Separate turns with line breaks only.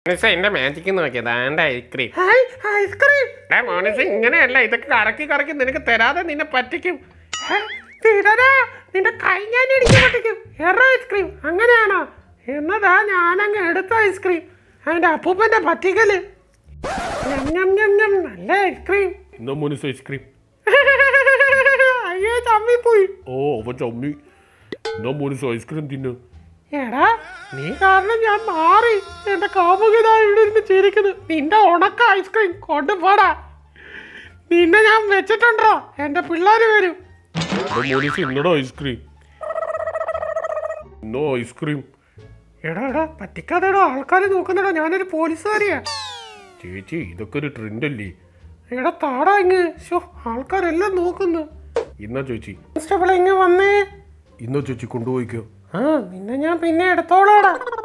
miss എന്റെ magic നോക്കിയത് ആണ്ട് ഐസ്ക്രീം
ഹായ് ഐസ്ക്രീം
മോനിസ് ഇങ്ങനെയല്ല ഇതൊക്കെ കറക്കി കറക്കി നിനക്ക് തരാതെ നിന്നെ പറ്റിക്കും
തീരടാ നിന്റെ കൈ ഞാൻ ഇടിച്ചു പൊട്ടിക്കും എറ ഐസ്ക്രീം അങ്ങനെയാണോ എന്നതാ ഞാനങ്ങ് എടുത്ത ഐസ്ക്രീം അതിന്റെ അപ്പൂപ്പന്റെ പറ്റിക്കല് ഞം, ഞം, ഞം, ഞം, നല്ല ഐസ്ക്രീം
എന്നാ മോനിസ് ഐസ്ക്രീം
അയ്യോ ചമ്മിപ്പോയി
ഓ അവൻ ചമ്മി എന്നാ മോനിസ് ഐസ്ക്രീം തിന്നു
എടാ നീ കാരണം ഞാൻ മാറി എന്റെ കാമുകിതാ ഇവിടെ ഇരുന്ന് ചിരിക്കുന്നു നിന്റെ ഉണക്ക ഐസ്ക്രീം കൊണ്ടുപോടാ നിന്നെ ഞാൻ വെച്ചിട്ടുണ്ടോ എന്റെ പിള്ളേര് വരും
എടാ മോനിസ് ഇന്നടാ ഐസ്ക്രീം ഇന്നോ ഐസ്ക്രീം
എടാ എടാ പറ്റിക്കാതെടാ ആൾക്കാർ നോക്കുന്നെടാ ഞാനൊരു പോലീസുകാരിയാ
ചേച്ചി ഇതൊക്കെ ഒരു ട്രെൻഡ് അല്ലേ
എടാ താടാ ഇങ്ങ് ഷോ ആൾക്കാരെല്ലാം നോക്കുന്നു
ഇന്നാ ചേച്ചി
കോൺസ്റ്റബിൾ ഇങ്ങ് വന്നേ
ഇന്നോ ചേച്ചി കൊണ്ടുപോയിക്കോ
ആ നിന്നെ ഞാൻ പിന്നെ എടുത്തോളാടാ